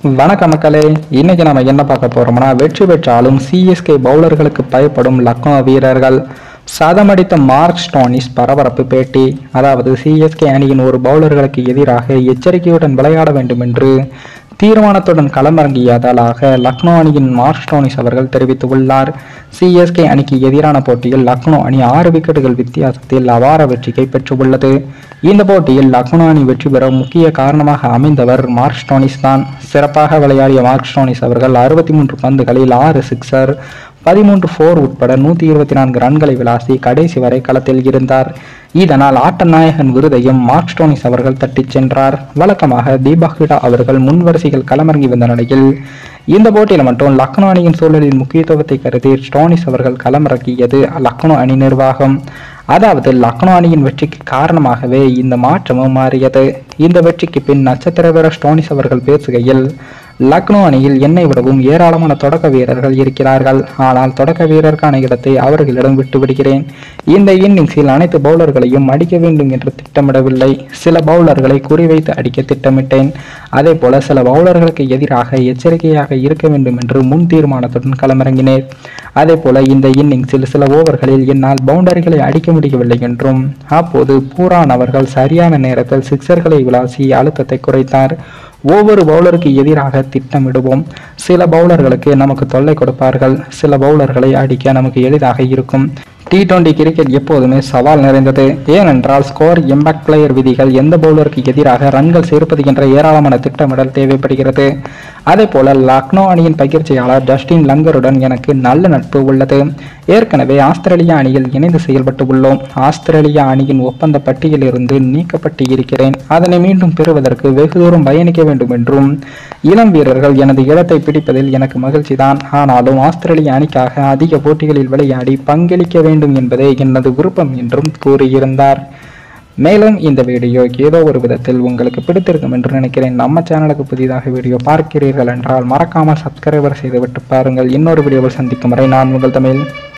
வணக்கம் மக்களே இன்னைக்கு நம்ம என்ன பார்க்க போறோம்னா வெற்றி பெற்றாலும் சிஎஸ்கே பவுலர்களுக்கு பயப்படும் லக்னோ வீரர்கள் சதமடித்த மார்க் ஸ்டோனிஸ் பரபரப்பு பேட்டி அதாவது சிஎஸ்கே அணியின் ஒரு பவுலர்களுக்கு எதிராக எச்சரிக்கையுடன் விளையாட வேண்டும் என்று தீர்மானத்துடன் களமிறங்கியதாலாக லக்னோ அணியின் மார்க் ஸ்டோனிஸ் அவர்கள் தெரிவித்துள்ளார் சிஎஸ்கே அணிக்கு எதிரான போட்டியில் லக்னோ அணி ஆறு விக்கெட்டுகள் வித்தியாசத்தில் அபார வெற்றியை பெற்றுள்ளது இந்த போட்டியில் லக்னோ அணி வெற்றி பெற முக்கிய காரணமாக அமைந்தவர் மார்க் ஸ்டோனிஸ் தான் சிறப்பாக விளையாடிய மார்க் ஸ்டோனிஸ் அவர்கள் அறுபத்தி மூன்று பந்துகளில் ஆறு சிக்ஸர் பதிமூன்று ஃபோர் உட்பட நூற்றி இருபத்தி நான்கு ரன்களை விளாசி கடைசி வரை களத்தில் இருந்தார் இதனால் ஆட்ட நாயகன் விருதையும் மார்க் ஸ்டோனிஸ் அவர்கள் தட்டிச் சென்றார் வழக்கமாக தீபக் அவர்கள் முன்வரிசையில் களமிறங்கி வந்த நிலையில் இந்த போட்டியில் மட்டும் லக்னோ அணியின் சூழலின் முக்கியத்துவத்தை கருதி ஸ்டோனிஸ் அவர்கள் களமிறக்கியது லக்னோ அணி நிர்வாகம் அதாவது லக்னோ அணியின் வெற்றிக்கு காரணமாகவே இந்த மாற்றமும் மாறியது இந்த வெற்றிக்கு பின் நட்சத்திர வீரர் ஸ்டோனிஸ் அவர்கள் பேசுகையில் லக்னோ அணியில் என்னை விடவும் ஏராளமான தொடக்க வீரர்கள் இருக்கிறார்கள் ஆனால் தொடக்க வீரருக்கான இடத்தை அவர்களிடம் விட்டு விடுகிறேன் இந்த இன்னிங்ஸில் அனைத்து பவுலர்களையும் அடிக்க வேண்டும் என்று திட்டமிடவில்லை சில பவுலர்களை குறிவைத்து அடிக்க திட்டமிட்டேன் அதே போல சில பவுலர்களுக்கு எதிராக எச்சரிக்கையாக இருக்க வேண்டும் என்று முன் தீர்மானத்துடன் களமிறங்கினேன் அதே போல இந்த இன்னிங்ஸில் சில ஓவர்களில் என்னால் பவுண்டரிகளை அடிக்க முடியவில்லை என்றும் அப்போது பூரான் அவர்கள் சரியான நேரத்தில் சிக்சர்களை விளாசி அழுத்தத்தை குறைத்தார் ஒவ்வொரு பவுலருக்கு எதிராக திட்டமிடுவோம் சில பவுலர்களுக்கு நமக்கு தொல்லை கொடுப்பார்கள் சில பவுலர்களை அடிக்க நமக்கு எளிதாக இருக்கும் டி டுவெண்டி கிரிக்கெட் எப்போதுமே சவால் நிறைந்தது ஏனென்றால் ஸ்கோர் எம்பேக்ட் பிளேயர் விதிகள் எந்த பவுலருக்கு எதிராக ரன்கள் சேர்ப்பது என்ற ஏராளமான திட்டமிடல் தேவைப்படுகிறது அதே போல லக்னோ அணியின் பயிற்சியாளர் ஜஸ்டின் லங்கருடன் எனக்கு நல்ல நட்பு உள்ளது ஏற்கனவே ஆஸ்திரேலியா அணியில் இணைந்து செயல்பட்டு உள்ளோம் ஆஸ்திரேலியா அணியின் ஒப்பந்த பட்டியலிருந்து நீக்கப்பட்டு இருக்கிறேன் அதனை மீண்டும் பெறுவதற்கு வெகு தூரம் பயணிக்க வேண்டும் என்றும் இளம் வீரர்கள் எனது இடத்தை பிடிப்பதில் எனக்கு மகிழ்ச்சிதான் ஆனாலும் ஆஸ்திரேலிய அணிக்காக அதிக போட்டிகளில் விளையாடி பங்களிக்க வேண்டும் என்பதே எனது விருப்பம் என்றும் கூறியிருந்தார் மேலும் இந்த வீடியோ ஏதோ ஒரு விதத்தில் உங்களுக்கு பிடித்திருக்கும் என்று நினைக்கிறேன் நம்ம சேனலுக்கு புதிதாக வீடியோ பார்க்கிறீர்கள் என்றால் மறக்காமல் சப்ஸ்கிரைபர் செய்துவிட்டு பாருங்கள் இன்னொரு வீடியோவில் சந்திக்கும் வரை நான் உங்கள் தமிழ்